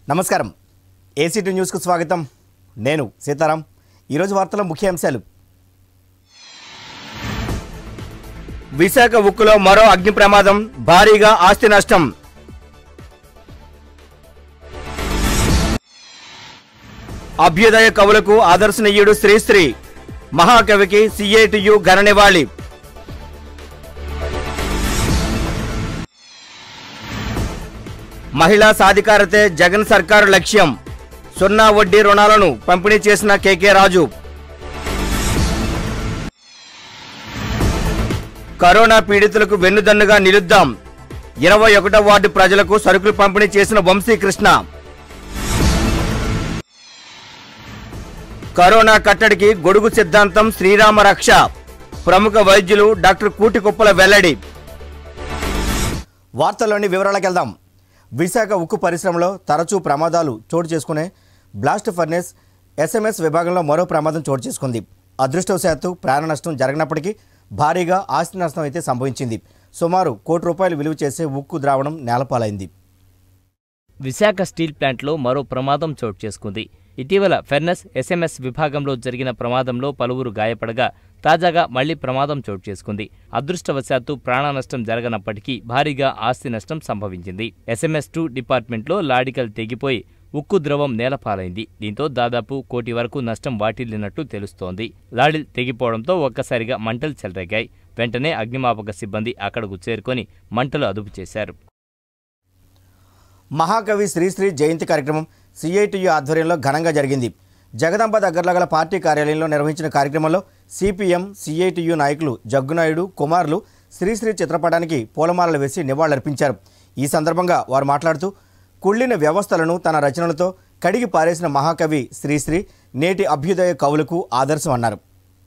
నమస్కారం ఏసీటీ న్యూస్కు స్వాగతం నేను సీతారాం ఈరోజు వార్తల ముఖ్యాంశాలు విశాఖ ఉక్కులో మరో అగ్ని ప్రమాదం భారీగా ఆస్తి నష్టం అభ్యుదయ కవులకు ఆదర్శనీయుడు శ్రీశ్రీ మహాకవికి సిఐటియు ఘన నివాళి మహిళా సాధికారతే జగన్ సర్కారు లక్ష్యం సున్నా వడ్డీ రుణాలను పంపిణీ చేసిన కేకే రాజు కరోనా పీడితులకు వెన్నుదన్నుగా నిలుద్దాం ఇరవై ఒకటో వార్డు ప్రజలకు సరుకులు పంపిణీ చేసిన వంశీకృష్ణ కరోనా కట్టడికి గొడుగు సిద్ధాంతం శ్రీరామ రక్ష ప్రముఖ వైద్యులు డాక్టర్ కూటికుప్పల వెల్లడి వార్తల్లోని వివరాలకు వెళ్దాం విశాఖ ఉక్కు పరిశ్రమలో తరచూ ప్రమాదాలు చోటు చేసుకునే బ్లాస్ట్ ఫర్నేస్ ఎస్ఎంఎస్ విభాగంలో మరో ప్రమాదం చోటు చేసుకుంది అదృష్టవశాత్తు ప్రాణ నష్టం జరిగినప్పటికీ భారీగా ఆస్తి నష్టం అయితే సంభవించింది సుమారు కోటి రూపాయలు విలువ చేసే ఉక్కు ద్రావణం నేలపాలైంది విశాఖ స్టీల్ ప్లాంట్లో మరో ప్రమాదం చోటు చేసుకుంది ఇటీవల ఫెర్నస్ ఎస్ఎంఎస్ విభాగంలో జరిగిన ప్రమాదంలో పలువురు గాయపడగా తాజాగా మళ్లీ ప్రమాదం చోటు చేసుకుంది అదృష్టవశాత్తు ప్రాణనష్టం జరగనప్పటికీ భారీగా ఆస్తి నష్టం సంభవించింది ఎస్ఎంఎస్ టూ డిపార్ట్మెంట్లో లాడికల్ తెగిపోయి ఉక్కు ద్రవం నేలపాలైంది దీంతో దాదాపు కోటి వరకు నష్టం వాటిల్లినట్టు తెలుస్తోంది లాడిల్ తెగిపోవడంతో ఒక్కసారిగా మంటలు చెలరేగాయి వెంటనే అగ్నిమాపక సిబ్బంది అక్కడకు చేరుకొని మంటలు అదుపు చేశారు మహాకవి శ్రీశ్రీ జయంతి కార్యక్రమం సిఐటియు ఆధ్వర్యంలో ఘనంగా జరిగింది జగదాంబ దగ్గరలో గల పార్టీ కార్యాలయంలో నిర్వహించిన కార్యక్రమంలో సిపిఎం సిఐటియు నాయకులు జగ్గునాయుడు కుమార్లు శ్రీశ్రీ చిత్రపటానికి పూలమాలలు వేసి నివాళులర్పించారు ఈ సందర్భంగా వారు మాట్లాడుతూ కుళ్ళిన వ్యవస్థలను తన రచనలతో కడిగి పారేసిన మహాకవి శ్రీశ్రీ నేటి అభ్యుదయ కవులకు ఆదర్శం అన్నారు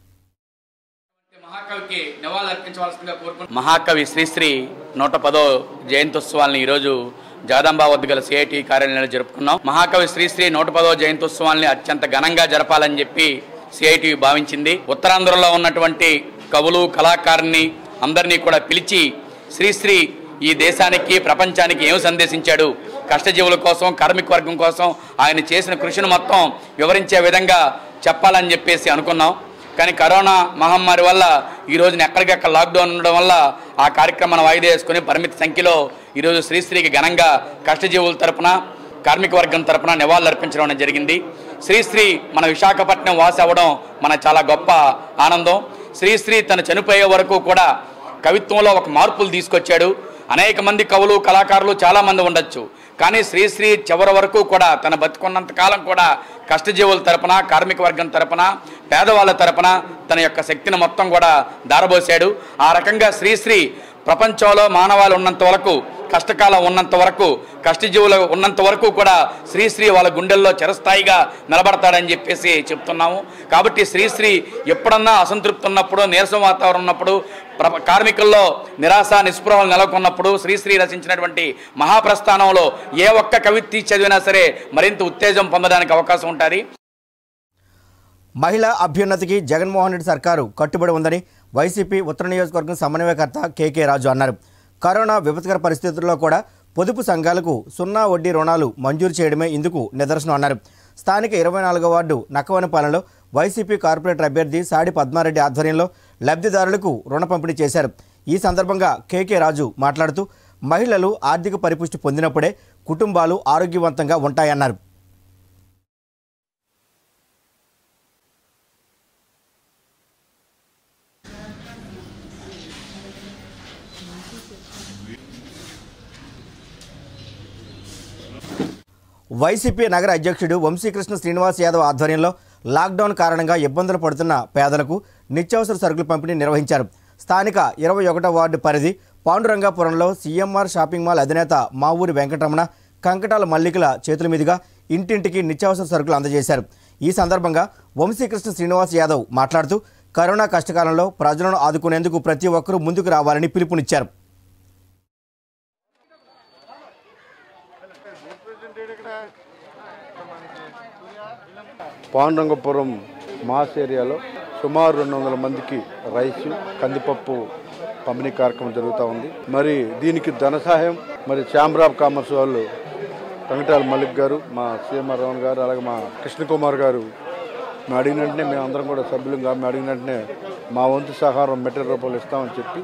మహాకవికి నివాళులు అర్పించవలసిందిగా కోరుకుంటున్నాను మహాకవి శ్రీశ్రీ నూట పదో జయంత్యుత్సవాలను ఈరోజు జగదంబా వద్ద గల సిఐటి కార్యాలయంలో జరుపుకున్నాం మహాకవి శ్రీశ్రీ నూట పదో జయంత్యుత్సవాల్ని అత్యంత ఘనంగా జరపాలని చెప్పి సిఐటి భావించింది ఉత్తరాంధ్రలో ఉన్నటువంటి కవులు కళాకారుని అందరినీ కూడా పిలిచి శ్రీశ్రీ ఈ దేశానికి ప్రపంచానికి ఏం సందేశించాడు కష్టజీవుల కోసం కార్మిక వర్గం కోసం ఆయన చేసిన కృషిని మొత్తం వివరించే విధంగా చెప్పాలని చెప్పేసి అనుకున్నాం కానీ కరోనా మహమ్మారి వల్ల ఈ రోజున ఎక్కడికెక్కడ లాక్డౌన్ ఉండడం వల్ల ఆ కార్యక్రమాన్ని వాయిదా వేసుకుని పరిమిత సంఖ్యలో ఈరోజు శ్రీశ్రీకి ఘనంగా కష్టజీవుల తరపున కార్మిక వర్గం తరపున నివాళులు అర్పించడం అనేది జరిగింది శ్రీశ్రీ మన విశాఖపట్నం వాసి అవ్వడం మన చాలా గొప్ప ఆనందం శ్రీశ్రీ తను చనిపోయే వరకు కూడా కవిత్వంలో ఒక మార్పులు తీసుకొచ్చాడు అనేక మంది కవులు కళాకారులు చాలామంది ఉండొచ్చు కానీ శ్రీశ్రీ చివరి వరకు కూడా తన బతుకున్నంత కాలం కూడా కష్టజీవుల తరపున కార్మిక వర్గం తరపున పేదవాళ్ళ తరపున తన యొక్క శక్తిని మొత్తం కూడా దారబోసాడు ఆ రకంగా శ్రీశ్రీ ప్రపంచంలో మానవాళి ఉన్నంత వరకు కష్టకాలం ఉన్నంత వరకు కష్టజీవులు ఉన్నంత వరకు కూడా శ్రీశ్రీ వాళ్ళ గుండెల్లో చిరస్థాయిగా నిలబడతాడని చెప్పేసి చెప్తున్నాము కాబట్టి శ్రీశ్రీ ఎప్పుడన్నా అసంతృప్తి ఉన్నప్పుడు నీరసం వాతావరణం ఉన్నప్పుడు ప్ర- కార్మికుల్లో నిరాశ నిస్పృహలు నెలకొన్నప్పుడు శ్రీశ్రీ రచించినటువంటి మహాప్రస్థానంలో ఏ ఒక్క కవిత్తి చదివినా సరే మరింత ఉత్తేజం పొందడానికి అవకాశం ఉంటుంది మహిళా అభ్యున్నతికి జగన్మోహన్ రెడ్డి సర్కారు కట్టుబడి ఉందని వైసీపీ ఉత్తర నియోజకవర్గం సమన్వయకర్త కేకే రాజు అన్నారు కరోనా విపత్కర పరిస్థితుల్లో కూడా పొదుపు సంఘాలకు సున్నా వడ్డీ రుణాలు మంజూరు చేయడమే ఇందుకు నిదర్శనం అన్నారు స్థానిక ఇరవై నాలుగో వార్డు నక్కవనపాలెంలో వైసీపీ కార్పొరేటర్ అభ్యర్థి సాడి పద్మారెడ్డి ఆధ్వర్యంలో లబ్ధిదారులకు రుణ పంపిణీ చేశారు ఈ సందర్భంగా కేకే రాజు మాట్లాడుతూ మహిళలు ఆర్థిక పరిపుష్టి పొందినప్పుడే కుటుంబాలు ఆరోగ్యవంతంగా ఉంటాయన్నారు వైసీపీ నగర అధ్యక్షుడు వంశీకృష్ణ శ్రీనివాస్ యాదవ్ ఆధ్వర్యంలో లాక్డౌన్ కారణంగా ఇబ్బందులు పడుతున్న పేదలకు నిత్యావసర సరుకుల పంపిణీ నిర్వహించారు స్థానిక ఇరవై ఒకటో వార్డు పరిధి పాండురంగాపురంలో సీఎంఆర్ షాపింగ్ మాల్ అధినేత మా ఊరి వెంకటరమణ కంకటాల మల్లికల చేతుల మీదుగా ఇంటింటికి నిత్యావసర సరుకులు అందజేశారు ఈ సందర్భంగా వంశీకృష్ణ శ్రీనివాస్ యాదవ్ మాట్లాడుతూ కరోనా కష్టకాలంలో ప్రజలను ఆదుకునేందుకు ప్రతి ఒక్కరూ ముందుకు రావాలని పిలుపునిచ్చారు పాండురంగపురం మాస్ ఏరియాలో సుమారు రెండు వందల మందికి రైస్ కందిపప్పు పంపిణీ కార్యక్రమం జరుగుతూ ఉంది మరి దీనికి ధన సహాయం మరి ఛాంబర్ ఆఫ్ కామర్స్ వాళ్ళు వెంకటాల మల్లిక్ గారు మా సీఎంఆర్ రావణ్ గారు అలాగే మా కృష్ణకుమార్ గారు మేము అడిగిన వెంటనే మేము అందరం కూడా సభ్యులం మేము అడిగిన వెంటనే మా వంతు సహకారం మెటీరియల్ రూపాయలు ఇస్తామని చెప్పి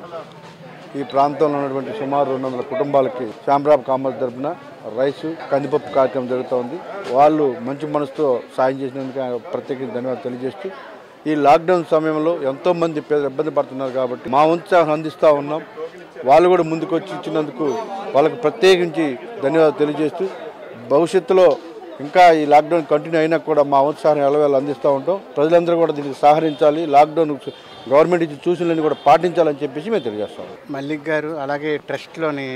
ఈ ప్రాంతంలో ఉన్నటువంటి సుమారు రెండు వందల కుటుంబాలకి శాంబ్రాబ్ కామర్స్ తరపున రైసు కందిపప్పు కార్యక్రమం జరుగుతోంది వాళ్ళు మంచి మనసుతో సాయం చేసినందుకు ఆయన ప్రత్యేకించి ధన్యవాదాలు తెలియజేస్తూ ఈ లాక్డౌన్ సమయంలో ఎంతో మంది పేదలు ఇబ్బంది పడుతున్నారు కాబట్టి మా వంతు సహకారం అందిస్తూ ఉన్నాం వాళ్ళు కూడా ముందుకు వచ్చి ఇచ్చినందుకు వాళ్ళకి ప్రత్యేకించి ధన్యవాదాలు తెలియజేస్తూ భవిష్యత్తులో ఇంకా ఈ లాక్డౌన్ కంటిన్యూ అయినా కూడా మా వంతు సహాయం ఎలవేళ అందిస్తూ ఉంటాం ప్రజలందరూ కూడా దీనికి సహకరించాలి లాక్డౌన్ గవర్నమెంట్ ఇచ్చిన సూచనలను కూడా పాటించాలని చెప్పేసి మేము తెలియజేస్తాం మల్లిక్ గారు అలాగే ట్రస్ట్లోని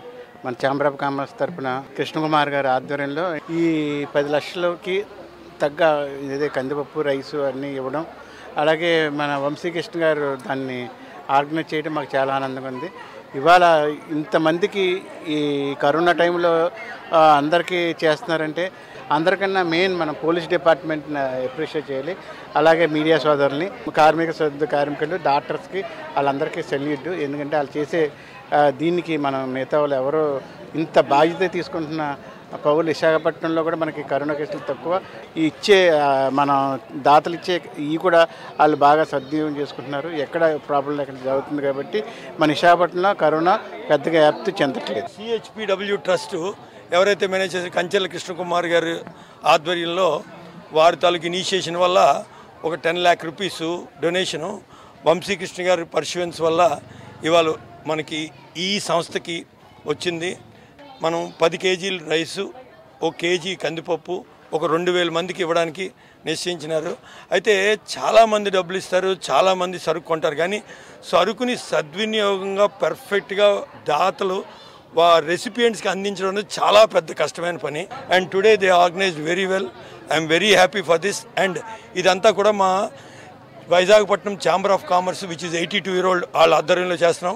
మన ఛాంబర్ ఆఫ్ కామర్స్ తరపున కృష్ణకుమార్ గారి ఆధ్వర్యంలో ఈ పది లక్షలకి తగ్గ ఇదే కందిపప్పు రైసు అన్నీ ఇవ్వడం అలాగే మన వంశీకృష్ణ గారు దాన్ని ఆర్గనైజ్ చేయడం మాకు చాలా ఆనందంగా ఉంది ఇవాళ ఇంతమందికి ఈ కరోనా టైంలో ఆ, అందరికీ చేస్తున్నారంటే అందరికన్నా మెయిన్ మన పోలీస్ డిపార్ట్మెంట్ని అప్రిషియేట్ చేయాలి అలాగే మీడియా సోదరుల్ని కార్మిక సోదరు కార్మికులు డాక్టర్స్కి వాళ్ళందరికీ సెల్యూట్ ఎందుకంటే వాళ్ళు చేసే ఆ, దీనికి మనం మిగతా వాళ్ళు ఎవరో ఇంత బాధ్యత తీసుకుంటున్న పౌరులు విశాఖపట్నంలో కూడా మనకి కరోనా కేసులు తక్కువ ఈ ఇచ్చే ఆ, మన దాతలు ఇచ్చే ఇవి కూడా వాళ్ళు బాగా సద్వినియోగం చేసుకుంటున్నారు ఎక్కడ ప్రాబ్లం లేకుండా జరుగుతుంది కాబట్టి మన విశాఖపట్నంలో కరోనా పెద్దగా వ్యాప్తి చెందట్లేదు సిహెచ్పిడబ్ల్యూ ట్రస్ట్ ఎవరైతే మేనేజ్ చేశారో కంచెల కృష్ణకుమార్ గారి ఆధ్వర్యంలో వారి తాలూకు ఇనిషియేషన్ వల్ల ఒక ten lakh rupees donation Vamsikrishna గారి పర్షువెన్స్ వల్ల ఇవాళ మనకి ఈ సంస్థకి వచ్చింది మనం పది కేజీలు రైసు ఒక కేజీ కందిపప్పు ఒక రెండు వేల మందికి ఇవ్వడానికి నిశ్చయించినారు అయితే చాలామంది డబ్బులు ఇస్తారు చాలామంది సరుకు కొంటారు కానీ సరుకుని సద్వినియోగంగా పర్ఫెక్ట్గా దాతలు వా రెసిపియంట్స్కి అందించడం అనేది చాలా పెద్ద కష్టమైన పని and today they organise very well I'm very happy for this and ఇదంతా కూడా మా Vizagapatnam chamber of commerce which is eighty two year old వాళ్ళ ఆధ్వర్యంలో చేస్తున్నాం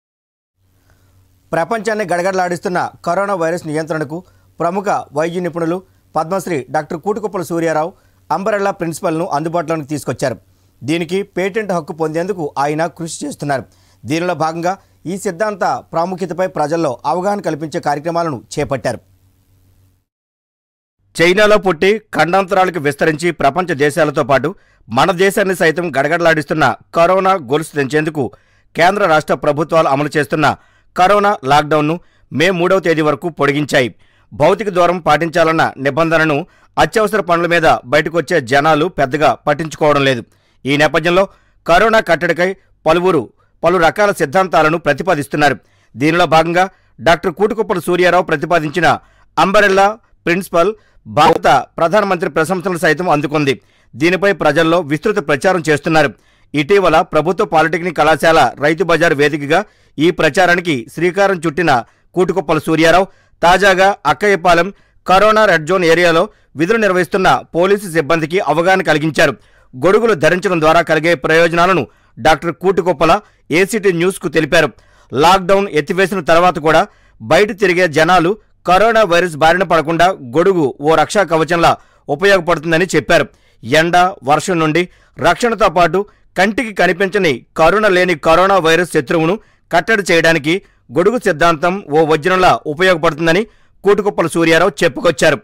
ప్రపంచాన్ని గడగడలాడిస్తున్న కరోనా వైరస్ నియంత్రణకు ప్రముఖ వైద్య నిపుణులు పద్మశ్రీ డాక్టర్ కూటుకుప్పల సూర్యారావు అంబరెల్లా ప్రిన్సిపల్ను అందుబాటులోకి తీసుకొచ్చారు దీనికి పేటెంట్ హక్కు పొందేందుకు ఆయన కృషి చేస్తున్నారు దీనిలో భాగంగా ఈ సిద్ధాంత ప్రాముఖ్యతపై ప్రజల్లో అవగాహన కల్పించే కార్యక్రమాలను చేపట్టారు చైనాలో పుట్టి ఖండాంతరాలకు విస్తరించి ప్రపంచ దేశాలతో పాటు మన దేశాన్ని సైతం గడగడలాడిస్తున్న కరోనా గొలుసు తెంచేందుకు కేంద్ర రాష్ట్ర ప్రభుత్వాలు అమలు చేస్తున్న కరోనా లాక్డౌన్ను మే మూడవ తేదీ వరకు పొడిగించాయి భౌతిక దూరం పాటించాలన్న నిబంధనను అత్యవసర పనుల మీద బయటకొచ్చే జనాలు పెద్దగా పట్టించుకోవడం లేదు ఈ నేపథ్యంలో కరోనా కట్టడికై పలువురు పలు రకాల సిద్ధాంతాలను ప్రతిపాదిస్తున్నారు దీనిలో భాగంగా డాక్టర్ కూటుకుప్పల సూర్యారావు ప్రతిపాదించిన అంబరెల్లా ప్రిన్సిపల్ భారత ప్రధానమంత్రి ప్రశంసలు సైతం అందుకుంది దీనిపై ప్రజల్లో విస్తృత ప్రచారం చేస్తున్నారు ఇటీవల ప్రభుత్వ పాలిటెక్నిక్ కళాశాల రైతు బజార్ వేదికగా ఈ ప్రచారానికి శ్రీకారం చుట్టిన కూటుకుప్పల సూర్యారావు తాజాగా అక్కయ్యపాలెం కరోనా రెడ్ జోన్ ఏరియాలో విధులు నిర్వహిస్తున్న పోలీసు సిబ్బందికి అవగాహన కలిగించారు గొడుగులు ధరించడం ద్వారా కలిగే ప్రయోజనాలను డాక్టర్ కూటుకొప్పల ఏసీటీ న్యూస్కు తెలిపారు లాక్డౌన్ ఎత్తివేసిన తర్వాత కూడా బయట తిరిగే జనాలు కరోనా వైరస్ బారిన పడకుండా గొడుగు ఓ రక్షా కవచంలా ఉపయోగపడుతుందని చెప్పారు ఎండ వర్షం నుండి రక్షణతో పాటు కంటికి కనిపించని కరుణ లేని కరోనా వైరస్ శత్రువును కట్టడి చేయడానికి గొడుగు సిద్ధాంతం ఓ వజ్రంలా ఉపయోగపడుతుందని కూటుకుప్పల సూర్యారావు చెప్పుకొచ్చారు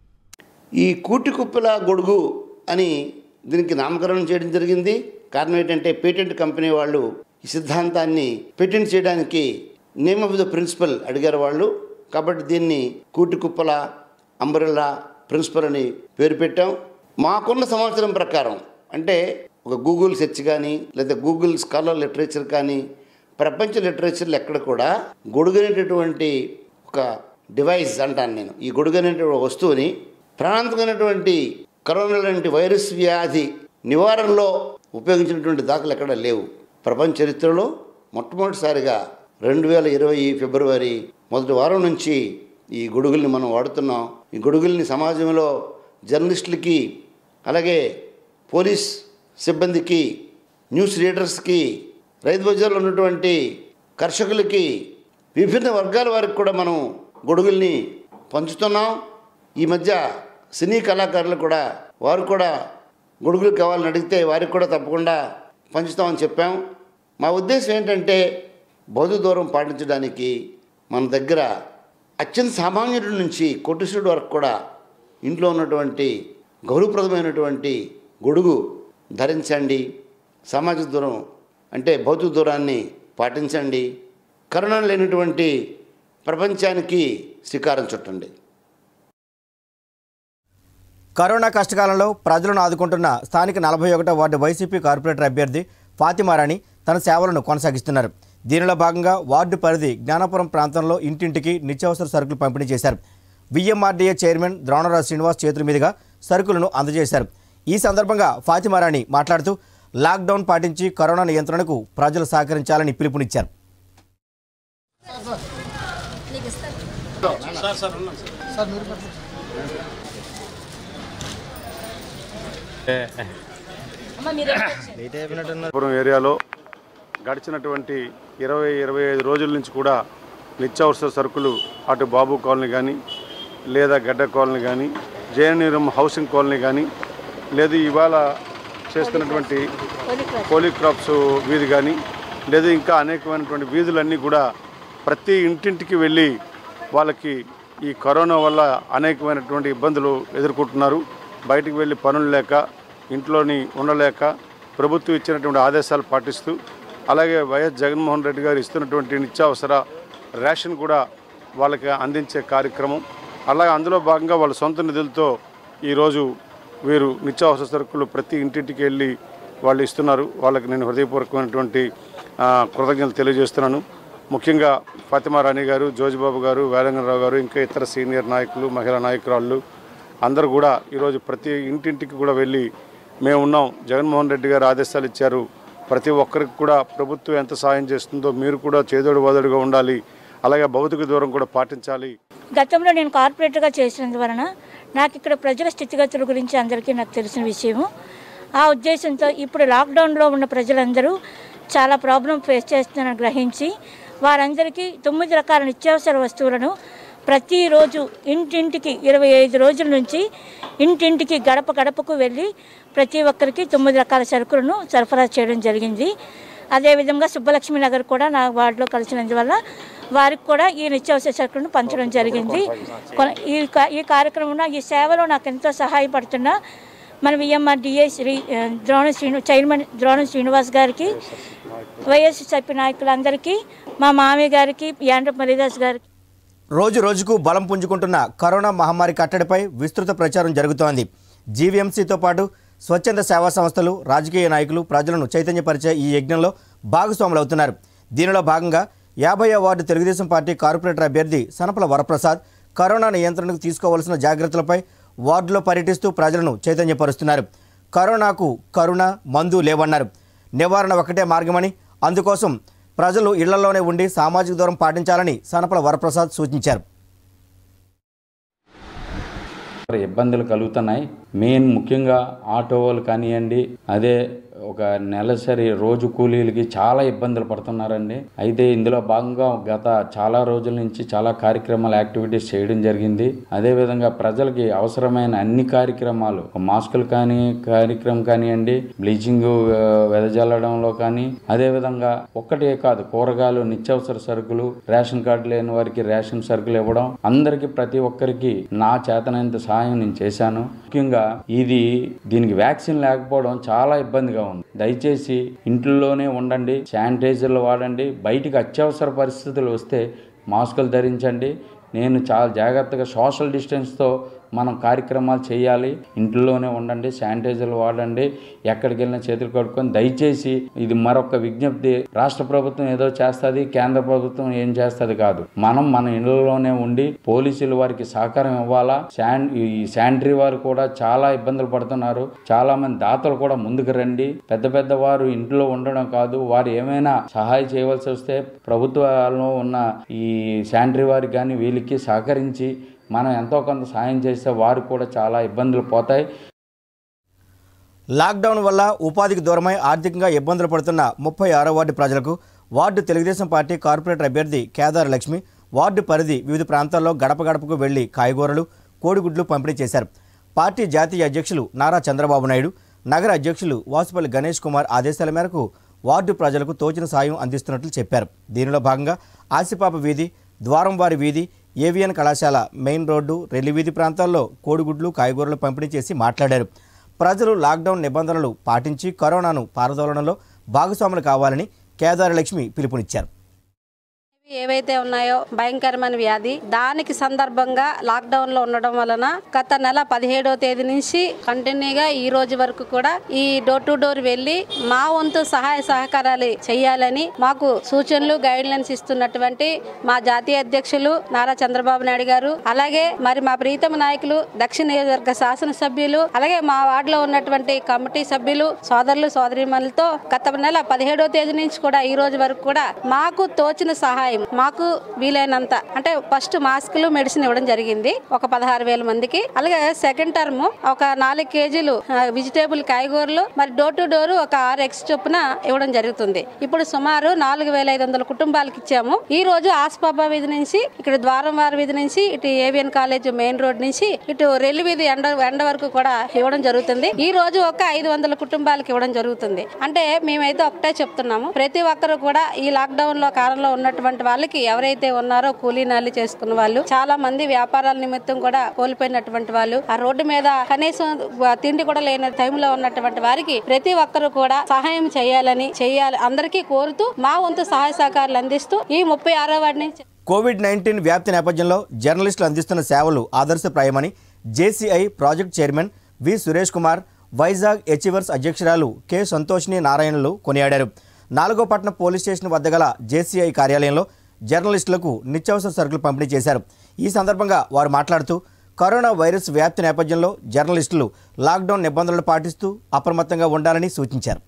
ఈ కూటికుప్పల గొడుగు అని దీనికి నామకరణం చేయడం జరిగింది కారణం ఏంటంటే పేటెంట్ కంపెనీ వాళ్ళు ఈ సిద్ధాంతాన్ని పేటెంట్ చేయడానికి నేమ్ ఆఫ్ ద ప్రిన్సిపల్ అడిగారు వాళ్ళు కాబట్టి దీన్ని కూటికుప్పల అంబరెల్లా ప్రిన్సిపల్ అని పేరు పెట్టాం మాకున్న సంవత్సరం ప్రకారం అంటే ఒక గూగుల్ సెర్చ్ కానీ లేదా గూగుల్ స్కాలర్ లిటరేచర్ కానీ ప్రపంచ లిటరేచర్లు ఎక్కడ కూడా గొడుగు అనేటటువంటి ఒక డివైస్ అంటాను నేను ఈ గొడుగు అనేటువంటి వస్తువుని ప్రాణాంతకమైనటువంటి కరోనా లాంటి వైరస్ వ్యాధి నివారణలో ఉపయోగించినటువంటి దాఖలు ఎక్కడ లేవు ప్రపంచ చరిత్రలో మొట్టమొదటిసారిగా రెండు వేల ఇరవై ఫిబ్రవరి మొదటి వారం నుంచి ఈ గొడుగుల్ని మనం వాడుతున్నాం ఈ గొడుగుల్ని సమాజంలో జర్నలిస్టులకి అలాగే పోలీస్ సిబ్బందికి న్యూస్ రీడర్స్కి రైతు బజార్లో ఉన్నటువంటి కర్షకులకి విభిన్న వర్గాల వారికి కూడా మనం గొడుగుల్ని పంచుతున్నాం ఈ మధ్య సినీ కళాకారులు కూడా వారు కూడా గొడుగులు కావాలని అడిగితే వారికి కూడా తప్పకుండా పంచుతామని చెప్పాం మా ఉద్దేశం ఏంటంటే భౌతిక దూరం పాటించడానికి మన దగ్గర అత్యంత సామాన్యుడి నుంచి కోటీశ్వరుడు వరకు కూడా ఇంట్లో ఉన్నటువంటి గౌరవప్రదమైనటువంటి గొడుగు ధరించండి సామాజిక దూరం అంటే భౌతిక దూరాన్ని పాటించండి కరోనా లేనటువంటి ప్రపంచానికి శ్రీకారం చుట్టండి కరోనా కష్టకాలంలో ప్రజలను ఆదుకుంటున్న స్థానిక నలభై ఒకటో వార్డు వైసీపీ కార్పొరేటర్ అభ్యర్థి ఫాతిమారాణి తన సేవలను కొనసాగిస్తున్నారు దీనిలో భాగంగా వార్డు పరిధి జ్ఞానపురం ప్రాంతంలో ఇంటింటికి నిత్యావసర సరుకులు పంపిణీ చేశారు విఎంఆర్డీఏ చైర్మన్ ద్రోణరాజు శ్రీనివాస్ చేతుల మీదుగా సరుకులను అందజేశారు ఈ సందర్భంగా ఫాతిమారాణి మాట్లాడుతూ లాక్డౌన్ పాటించి కరోనా నియంత్రణకు ప్రజలు సహకరించాలని పిలుపునిచ్చారు పురం ఏరియాలో గడిచినటువంటి ఇరవై ఇరవై ఐదు రోజుల నుంచి కూడా నిత్యావసర సరుకులు అటు బాబు కాలనీ కానీ లేదా గడ్డ కాలనీ కానీ జయనీరం హౌసింగ్ కాలనీ కానీ లేదు ఇవాళ చేస్తున్నటువంటి పోలీక్రాప్స్ వీధి కానీ లేదా ఇంకా అనేకమైనటువంటి వీధులన్నీ కూడా ప్రతి ఇంటింటికి వెళ్ళి వాళ్ళకి ఈ కరోనా వల్ల అనేకమైనటువంటి ఇబ్బందులు ఎదుర్కొంటున్నారు బయటికి వెళ్ళి పనులు లేక ఇంట్లోని ఉండలేక ప్రభుత్వం ఇచ్చినటువంటి ఆదేశాలు పాటిస్తూ అలాగే వైఎస్ జగన్మోహన్ రెడ్డి గారు ఇస్తున్నటువంటి నిత్యావసర రేషన్ కూడా వాళ్ళకి అందించే కార్యక్రమం అలాగే అందులో భాగంగా వాళ్ళ సొంత నిధులతో ఈరోజు వీరు నిత్యావసర సరుకులు ప్రతి ఇంటింటికి వెళ్ళి వాళ్ళు ఇస్తున్నారు వాళ్ళకి నేను హృదయపూర్వకమైనటువంటి ఆ, కృతజ్ఞతలు తెలియజేస్తున్నాను ముఖ్యంగా ఫాతిమా రాణి గారు జోజిబాబు గారు వేలంగరావు గారు ఇంకా ఇతర సీనియర్ నాయకులు మహిళా నాయకురాళ్ళు అందరూ కూడా ఈరోజు ప్రతి ఇంటింటికి కూడా వెళ్ళి మేము ఉన్నాం జగన్మోహన్ రెడ్డి గారు ఆదేశాలు ఇచ్చారు ప్రతి ఒక్కరికి కూడా ప్రభుత్వం ఎంత సాయం చేస్తుందో మీరు కూడా చేదోడు వాదోడుగా ఉండాలి అలాగే భౌతిక దూరం కూడా పాటించాలి గతంలో నేను కార్పొరేటర్గా చేసినందువలన నాకు ఇక్కడ ప్రజల స్థితిగతుల గురించి అందరికీ నాకు తెలిసిన విషయము ఆ ఉద్దేశంతో ఇప్పుడు లాక్డౌన్లో ఉన్న ప్రజలందరూ చాలా ప్రాబ్లం ఫేస్ చేస్తున్నారని గ్రహించి వారందరికీ తొమ్మిది రకాల నిత్యావసర వస్తువులను ప్రతిరోజు ఇంటింటికి ఇరవై ఐదు రోజుల నుంచి ఇంటింటికి గడప గడపకు వెళ్ళి ప్రతి ఒక్కరికి తొమ్మిది రకాల సరుకులను సరఫరా చేయడం జరిగింది అదేవిధంగా సుబ్బలక్ష్మి నగర్ కూడా నా వార్డులో కలిసినందువల్ల వారికి కూడా ఈ నిత్యావసర సరుకులను పంచడం జరిగింది కొన- ఈ కా- ఈ కార్యక్రమంలో ఈ సేవలో నాకు ఎంతో సహాయపడుతున్న మన విఎంఆర్డిఏ శ్రీ ఆ, ద్రోణ శ్రీను చైర్మన్ ద్రోణ శ్రీనివాస్ గారికి వైఎస్ఎస్ఐపి నాయకులందరికీ మా మామయ్య గారికి యాండ్ర మరిదాస్ గారికి రోజు రోజుకు బలం పుంజుకుంటున్న కరోనా మహమ్మారి కట్టడిపై విస్తృత ప్రచారం జరుగుతోంది జీవీఎంసీతో పాటు స్వచ్ఛంద సేవా సంస్థలు రాజకీయ నాయకులు ప్రజలను చైతన్యపరిచే ఈ యజ్ఞంలో భాగస్వాములవుతున్నారు దీనిలో భాగంగా యాభై వార్డు తెలుగుదేశం పార్టీ కార్పొరేటర్ అభ్యర్థి సనపల వరప్రసాద్ కరోనా నియంత్రణకు తీసుకోవాల్సిన జాగ్రత్తలపై వార్డులో పర్యటిస్తూ ప్రజలను చైతన్యపరుస్తున్నారు కరోనాకు కరుణ మందు లేవన్నారు నివారణ ఒకటే మార్గమని అందుకోసం ప్రజలు ఇళ్లలోనే ఉండి సామాజిక దూరం పాటించాలని సనపల వరప్రసాద్ సూచించారు ఇబ్బందులు కలుగుతున్నాయి మెయిన్ ముఖ్యంగా ఆటో వాళ్ళు కానివ్వండి అదే ఒక నెలసరి రోజు కూలీలకి చాలా ఇబ్బందులు పడుతున్నారండి అయితే ఇందులో భాగంగా గత చాలా రోజుల నుంచి చాలా కార్యక్రమాలు యాక్టివిటీస్ చేయడం జరిగింది అదే విధంగా ప్రజలకి అవసరమైన అన్ని కార్యక్రమాలు మాస్కులు కానీ కార్యక్రమం కానివ్వండి బ్లీచింగ్ ఆ, వెదజల్లడంలో కానీ అదే విధంగా ఒక్కటే కాదు కూరగాయలు నిత్యావసర సరుకులు రేషన్ కార్డు లేని వారికి రేషన్ సరుకులు ఇవ్వడం అందరికీ ప్రతి ఒక్కరికి నా చేతనంత సహాయం నేను చేశాను ముఖ్యంగా ఇది దీనికి వ్యాక్సిన్ లేకపోవడం చాలా ఇబ్బందిగా ఉంది దయచేసి ఇంట్లోనే ఉండండి శానిటైజర్లు వాడండి బయటికి అత్యవసర పరిస్థితులు వస్తే మాస్కులు ధరించండి నేను చాలా జాగ్రత్తగా సోషల్ డిస్టెన్స్తో మనం కార్యక్రమాలు చేయాలి ఇంట్లోనే ఉండండి శానిటైజర్లు వాడండి ఎక్కడికి వెళ్ళినా చేతులు కడుక్కొని దయచేసి ఇది మరొక విజ్ఞప్తి రాష్ట్ర ప్రభుత్వం ఏదో చేస్తుంది కేంద్ర ప్రభుత్వం ఏం చేస్తుంది కాదు మనం మన ఇళ్లలోనే ఉండి పోలీసులు వారికి సహకారం ఇవ్వాలా శాన్ ఈ శానిటరీ వారు కూడా చాలా ఇబ్బందులు పడుతున్నారు చాలా మంది దాతలు కూడా ముందుకు రండి పెద్ద పెద్ద వారు ఇంట్లో ఉండడం కాదు వారు ఏమైనా సహాయం చేయవలసి వస్తే ప్రభుత్వాల్లో ఉన్న ఈ శానిటరీ వారికి కానీ వీళ్ళకి సహకరించి మనం ఎంతో కొంత సాయం చేస్తే వారు కూడా చాలా ఇబ్బందులు పోతాయి లాక్డౌన్ వల్ల ఉపాధికి దూరమై ఆర్థికంగా ఇబ్బందులు పడుతున్న ముప్పై ఆరో వార్డు ప్రజలకు వార్డు తెలుగుదేశం పార్టీ కార్పొరేటర్ అభ్యర్థి కేదార లక్ష్మి వార్డు పరిధి వివిధ ప్రాంతాల్లో గడప గడపకు వెళ్లి కాయగూరలు కోడిగుడ్లు పంపిణీ చేశారు పార్టీ జాతీయ అధ్యక్షులు నారా చంద్రబాబు నాయుడు నగర అధ్యక్షులు వాసుపల్లి గణేష్ కుమార్ ఆదేశాల మేరకు వార్డు ప్రజలకు తోచిన సాయం అందిస్తున్నట్లు చెప్పారు దీనిలో భాగంగా ఆసిపాప వీధి ద్వారంవారి వీధి ఏవిఎన్ కళాశాల మెయిన్ రోడ్డు రెల్లివీధి ప్రాంతాల్లో కోడిగుడ్లు కాయగూరలు పంపిణీ చేసి మాట్లాడారు ప్రజలు లాక్డౌన్ నిబంధనలు పాటించి కరోనాను పారదోలడంలో భాగస్వాములు కావాలని కేదార లక్ష్మి పిలుపునిచ్చారు ఏవైతే ఉన్నాయో భయంకరమైన వ్యాధి దానికి సందర్భంగా లాక్డౌన్ లో ఉండడం వలన గత నెల పదిహేడవ తేదీ నుంచి కంటిన్యూగా ఈ రోజు వరకు కూడా ఈ డోర్ టు డోర్ వెళ్లి మా వంతు సహాయ సహకారాలు చేయాలని మాకు సూచనలు గైడ్ లైన్స్ ఇస్తున్నటువంటి మా జాతీయ అధ్యక్షులు నారా చంద్రబాబు నాయుడు గారు అలాగే మరి మా ప్రీతమ నాయకులు దక్షిణ నియోజకవర్గ శాసనసభ్యులు అలాగే మా వార్డులో ఉన్నటువంటి కమిటీ సభ్యులు సోదరులు సోదరిమణులతో గత నెల పదిహేడవ తేదీ నుంచి కూడా ఈ రోజు వరకు కూడా మాకు తోచిన సహాయం మాకు వీలైనంత అంటే ఫస్ట్ మాస్కులు మెడిసిన్ ఇవ్వడం జరిగింది ఒక పదహారు వేల మందికి అలాగే సెకండ్ టర్మ్ ఒక నాలుగు కేజీలు వెజిటేబుల్ కాయగూరలు మరి డోర్ టు డోర్ ఒక ఆరు ఎక్స్ చొప్పున ఇవ్వడం జరుగుతుంది ఇప్పుడు సుమారు నాలుగు వేల ఐదు వందల కుటుంబాలకు ఇచ్చాము ఈ రోజు ఆస్పాబా వీధి నుంచి ఇక్కడ ద్వారం వారి వీధి నుంచి ఇటు ఏవిఎన్ కాలేజ్ మెయిన్ రోడ్ నుంచి ఇటు రెల్లి వీధి ఎండ ఎండ వరకు కూడా ఇవ్వడం జరుగుతుంది ఈ రోజు ఒక ఐదు వందల కుటుంబాలకు ఇవ్వడం జరుగుతుంది అంటే మేమైతే ఒకటే చెప్తున్నాము ప్రతి ఒక్కరు కూడా ఈ లాక్డౌన్ లో కాలంలో ఉన్నటువంటి వాళ్ళకి ఎవరైతే ఉన్నారో కూలీ నాలి చేసుకున్న వాళ్ళు చాలా మంది వ్యాపారాల నిమిత్తం కూడా కోల్పోయినటువంటి వాళ్ళు ఆ రోడ్డు మీద కనీసం తిండి కూడా లేని టైంలో ఉన్నటువంటి వారికి ప్రతి ఒక్కరు కూడా సహాయం చేయాలని చేయాలి అందరికీ కోరుతూ మా వంతు సహాయ సహకారాలు అందిస్తూ ఈ ముప్పై ఆరో వాడిని కోవిడ్ నైన్టీన్ వ్యాప్తి నేపథ్యంలో జర్నలిస్టులు అందిస్తున్న సేవలు ఆదర్శప్రాయమని JCI project chairman V Suresh Kumar Vizag achievers అధ్యక్షురాలు కె సంతోషిని నారాయణలు కొనియాడారు నాలుగోపట్నం పోలీస్ స్టేషన్ వద్ద గల జేసీఐ కార్యాలయంలో జర్నలిస్టులకు నిత్యావసర సరుకులు పంపిణీ చేశారు ఈ సందర్భంగా వారు మాట్లాడుతూ కరోనా వైరస్ వ్యాప్తి నేపథ్యంలో జర్నలిస్టులు లాక్డౌన్ నిబంధనలు పాటిస్తూ అప్రమత్తంగా ఉండాలని సూచించారు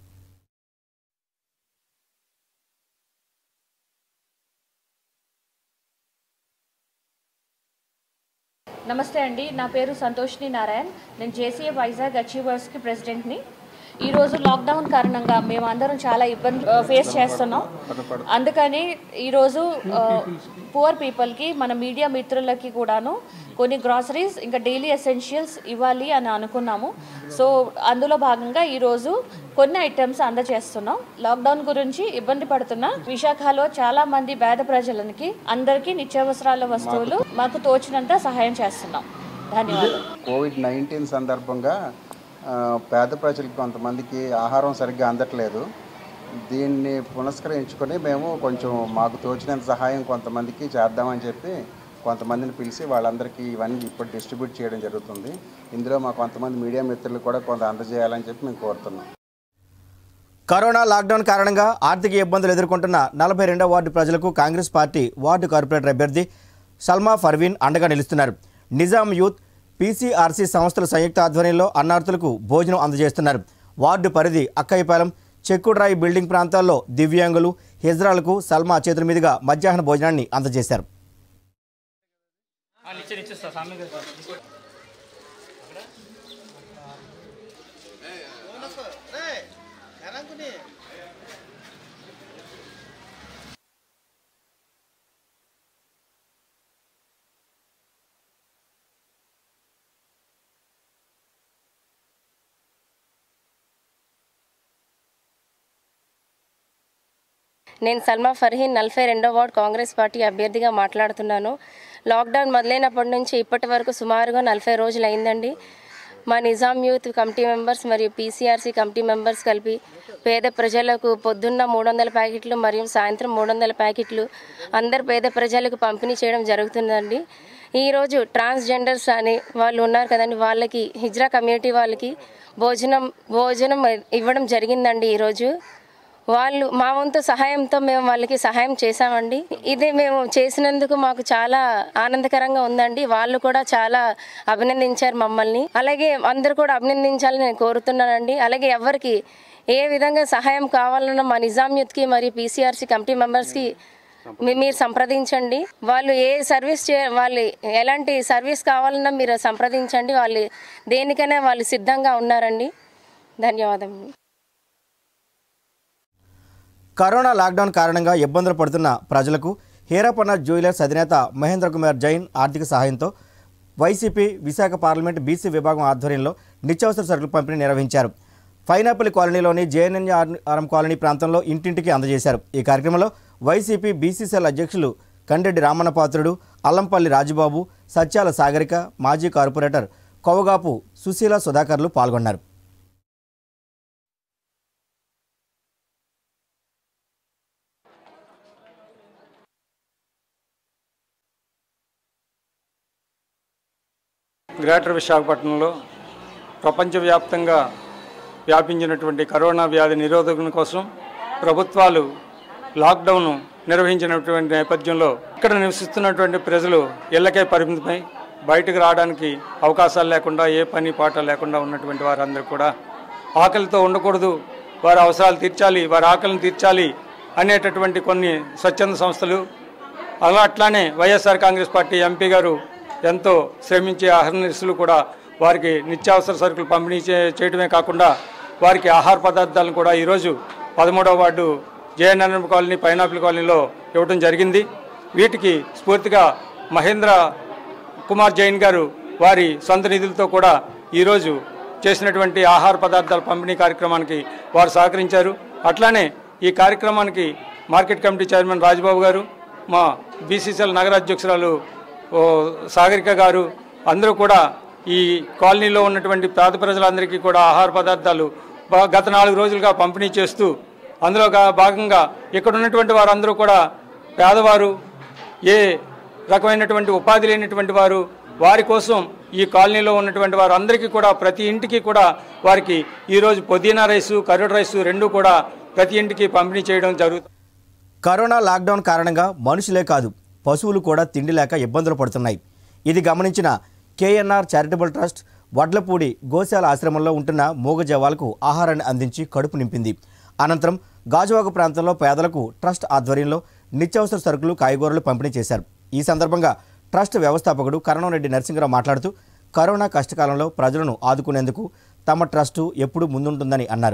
నమస్తే అండి నా పేరు సంతోష్ని నారాయణ్ నేను జేసీఏ వైజాగ్ అచీవర్స్కి ప్రెసిడెంట్ని ఈరోజు లాక్డౌన్ కారణంగా మేము అందరం చాలా ఇబ్బంది ఫేస్ చేస్తున్నాం అందుకని ఈరోజు పువర్ పీపుల్కి మన మీడియా మిత్రులకి కూడాను కొన్ని గ్రాసరీస్ ఇంకా డైలీ ఎసెన్షియల్స్ ఇవ్వాలి అని అనుకున్నాము సో అందులో భాగంగా ఈరోజు కొన్ని ఐటమ్స్ అందజేస్తున్నాం లాక్డౌన్ గురించి ఇబ్బంది పడుతున్న విశాఖలో చాలా మంది పేద ప్రజలకి అందరికీ నిత్యావసరాల వస్తువులు మాకు తోచినంత సహాయం చేస్తున్నాం ధన్యవాదాలు కోవిడ్ నైన్టీన్ సందర్భంగా ఆ, పేద ప్రజలకు కొంతమందికి ఆహారం సరిగ్గా అందట్లేదు దీన్ని పునస్కరించుకొని మేము కొంచెం మాకు తోచినంత సహాయం కొంతమందికి చేద్దామని చెప్పి కొంతమందిని పిలిచి వాళ్ళందరికీ ఇవన్నీ ఇప్పుడు డిస్ట్రిబ్యూట్ చేయడం జరుగుతుంది ఇందులో మా కొంతమంది మీడియా మిత్రులు కూడా కొంత అందజేయాలని చెప్పి మేము కోరుతున్నాం కరోనా లాక్డౌన్ కారణంగా ఆర్థిక ఇబ్బందులు ఎదుర్కొంటున్న నలభై రెండవ వార్డు ప్రజలకు కాంగ్రెస్ పార్టీ వార్డు కార్పొరేటర్ అభ్యర్థి సల్మా ఫర్వీన్ అండగా నిలుస్తున్నారు నిజాం యూత్ పీసీఆర్సీ సంస్థల సంయుక్త ఆధ్వర్యంలో అన్నార్థులకు భోజనం అందజేస్తున్నారు వార్డు పరిధి అక్కయ్యపాలెం చెక్కుడ్రాయి బిల్డింగ్ ప్రాంతాల్లో దివ్యాంగులు హిజ్రాలకు సల్మా చేతుల మీదుగా మధ్యాహ్న భోజనాన్ని అందజేశారు నేను సల్మా ఫర్హీన్ నలభై రెండో వార్డ్ కాంగ్రెస్ పార్టీ అభ్యర్థిగా మాట్లాడుతున్నాను లాక్డౌన్ మొదలైనప్పటి నుంచి ఇప్పటి వరకు సుమారుగా నలభై రోజులు అయిందండి మా నిజాం యూత్ కమిటీ మెంబర్స్ మరియు పీసీఆర్సీ కమిటీ మెంబర్స్ కలిపి పేద ప్రజలకు పొద్దున్న మూడు వందల ప్యాకెట్లు మరియు సాయంత్రం మూడు వందల ప్యాకెట్లు అందరు పేద ప్రజలకు పంపిణీ చేయడం జరుగుతుందండి ఈరోజు ట్రాన్స్జెండర్స్ అని వాళ్ళు ఉన్నారు కదండి వాళ్ళకి హిజ్రా కమ్యూనిటీ వాళ్ళకి భోజనం భోజనం ఇవ్వడం జరిగిందండి ఈరోజు వాళ్ళు మా వంతు సహాయంతో మేము వాళ్ళకి సహాయం చేశామండి ఇది మేము చేసినందుకు మాకు చాలా ఆనందకరంగా ఉందండి వాళ్ళు కూడా చాలా అభినందించారు మమ్మల్ని అలాగే అందరూ కూడా అభినందించాలని నేను కోరుతున్నానండి అలాగే ఎవరికి ఏ విధంగా సహాయం కావాలన్నా మా నిజాం యూత్కి మరియు పీసీఆర్సీ కమిటీ మెంబర్స్కి మీ- మీరు సంప్రదించండి వాళ్ళు ఏ సర్వీస్ చే వాళ్ళు ఎలాంటి సర్వీస్ కావాలన్నా మీరు సంప్రదించండి వాళ్ళు దేనికైనా వాళ్ళు సిద్ధంగా ఉన్నారండి ధన్యవాదములు కరోనా లాక్డౌన్ కారణంగా ఇబ్బందులు పడుతున్న ప్రజలకు హీరాపన్న జ్యువెలర్స్ అధినేత మహేంద్ర కుమార్ జైన్ ఆర్థిక సహాయంతో వైసీపీ విశాఖ పార్లమెంట్ బీసీ విభాగం ఆధ్వర్యంలో నిత్యావసర సరుకులు పంపిణీ నిర్వహించారు పైనాపిల్ కాలనీలోని జేఎన్ఎన్ఆర్ఎం కాలనీ ప్రాంతంలో ఇంటింటికి అందజేశారు ఈ కార్యక్రమంలో వైసీపీ బీసీసీఎల్ అధ్యక్షులు కండెడ్డి రామన్నపాత్రుడు అల్లంపల్లి రాజుబాబు సత్యాల సాగరిక మాజీ కార్పొరేటర్ కొవగాపు సుశీల సుధాకర్లు పాల్గొన్నారు గ్రేటర్ విశాఖపట్నంలో ప్రపంచవ్యాప్తంగా వ్యాపించినటువంటి కరోనా వ్యాధి నిరోధకం కోసం ప్రభుత్వాలు లాక్డౌన్ నిర్వహించినటువంటి నేపథ్యంలో ఇక్కడ నివసిస్తున్నటువంటి ప్రజలు ఇళ్లకే పరిమితమై బయటకు రావడానికి అవకాశాలు లేకుండా ఏ పని పాట లేకుండా ఉన్నటువంటి వారందరూ కూడా ఆకలితో ఉండకూడదు వారి అవసరాలు తీర్చాలి వారి ఆకలిని తీర్చాలి అనేటటువంటి కొన్ని స్వచ్ఛంద సంస్థలు అలా అట్లానే వైఎస్ఆర్ కాంగ్రెస్ పార్టీ ఎంపీ గారు ఎంతో శ్రమించి అహర్నిశలు కూడా వారికి నిత్యావసర సరుకులు పంపిణీ చే- చేయడమే కాకుండా వారికి ఆహార పదార్థాలను కూడా ఈరోజు పదమూడవ వార్డు జయనగరం కాలనీ పైనాపిల్ కాలనీలో ఇవ్వడం జరిగింది వీటికి స్ఫూర్తిగా మహేంద్ర కుమార్ జైన్ గారు వారి సొంత నిధులతో కూడా ఈరోజు చేసినటువంటి ఆహార పదార్థాల పంపిణీ కార్యక్రమానికి వారు సహకరించారు అట్లానే ఈ కార్యక్రమానికి మార్కెట్ కమిటీ చైర్మన్ రాజబాబు గారు మా బీసీసీఎల్ నగర అధ్యక్షురాలు ఓ సాగరిక గారు అందరూ కూడా ఈ కాలనీలో ఉన్నటువంటి పేద ప్రజలందరికీ కూడా ఆహార పదార్థాలు బా- గత నాలుగు రోజులుగా పంపిణీ చేస్తూ అందులో గా- భాగంగా ఇక్కడ ఉన్నటువంటి వారందరూ కూడా పేదవారు ఏ రకమైనటువంటి ఉపాధి లేనటువంటి వారు వారి కోసం ఈ కాలనీలో ఉన్నటువంటి వారు అందరికీ కూడా ప్రతి ఇంటికి కూడా వారికి ఈరోజు పుదీనా రైసు కర్డ్ రైసు రెండు కూడా ప్రతి ఇంటికి పంపిణీ చేయడం జరుగుతుంది కరోనా లాక్డౌన్ కారణంగా మనుషులే కాదు పశువులు కూడా తిండి లేక ఇబ్బందులు పడుతున్నాయి ఇది గమనించిన కేఎన్ఆర్ చారిటబుల్ ట్రస్ట్ వడ్లపూడి గోశాల ఆశ్రమంలో ఉంటున్న మూగజవాలకు ఆహారాన్ని అందించి కడుపు నింపింది అనంతరం గాజువాక ప్రాంతంలో పేదలకు ట్రస్ట్ ఆధ్వర్యంలో నిత్యావసర సరుకులు కాయగూరలు పంపిణీ చేశారు ఈ సందర్భంగా ట్రస్ట్ వ్యవస్థాపకుడు కరణంరెడ్డి నరసింహరావు మాట్లాడుతూ కరోనా కష్టకాలంలో ప్రజలను ఆదుకునేందుకు తమ ట్రస్టు ఎప్పుడూ ముందుంటుందని అన్నారు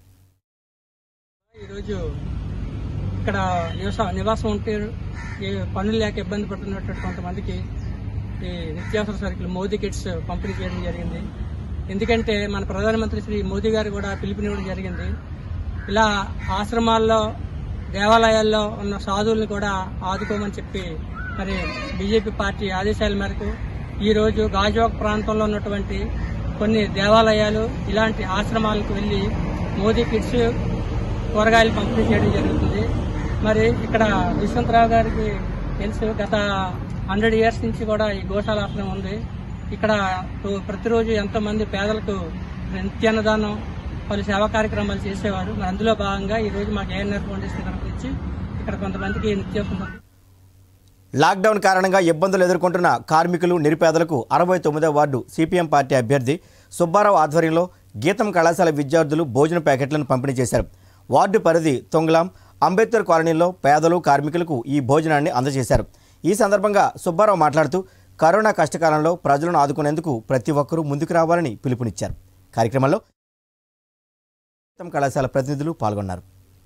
ఈరోజు ఇక్కడ నివాస నివాసం ఉంటే ఈ పనులు లేక ఇబ్బంది పడుతున్నటువంటి కొంతమందికి ఈ నిత్యావసర సరుకులు మోదీ కిట్స్ పంపిణీ చేయడం జరిగింది ఎందుకంటే మన ప్రధానమంత్రి శ్రీ మోదీ గారు కూడా పిలుపునివ్వడం జరిగింది ఇలా ఆశ్రమాల్లో దేవాలయాల్లో ఉన్న సాధువులను కూడా ఆదుకోమని చెప్పి మరి బీజేపీ పార్టీ ఆదేశాల మేరకు ఈరోజు గాజువాక్ ప్రాంతంలో ఉన్నటువంటి కొన్ని దేవాలయాలు ఇలాంటి ఆశ్రమాలకు వెళ్ళి మోదీ కిట్స్ కూరగాయలు పంపిణీ చేయడం జరుగుతుంది మరి ఇక్కడ యశ్వంతరావు గారికి తెలుసు గత హండ్రెడ్ ఇయర్స్ నుంచి కూడా ఈ గోశాల ఆశ్రమం ఉంది ఇక్కడ రో- ప్రతిరోజు ఎంతో మంది పేదలకు నిత్యాన్నదానం పలు సేవా కార్యక్రమాలు చేసేవారు మరి అందులో భాగంగా ఈ రోజు మా జేఎన్ఆర్ ఫౌండేషన్ తరఫు నుంచి ఇక్కడ కొంతమందికి నిత్యావసర లాక్డౌన్ కారణంగా ఇబ్బందులు ఎదుర్కొంటున్న కార్మికులు నిరుపేదలకు అరవై తొమ్మిదవ వార్డు సిపిఎం పార్టీ అభ్యర్థి సుబ్బారావు ఆధ్వర్యంలో గీతం కళాశాల విద్యార్థులు భోజన ప్యాకెట్లను పంపిణీ చేశారు వార్డు పరిధి తొంగలాం అంబేద్కర్ కాలనీలో పేదలు కార్మికులకు ఈ భోజనాన్ని అందజేశారు ఈ సందర్భంగా సుబ్బారావు మాట్లాడుతూ కరోనా కష్టకాలంలో ప్రజలను ఆదుకునేందుకు ప్రతి ఒక్కరూ ముందుకు రావాలని పిలుపునిచ్చారు కార్యక్రమంలో గీతం కళాశాల ప్రతినిధులు పాల్గొన్నారు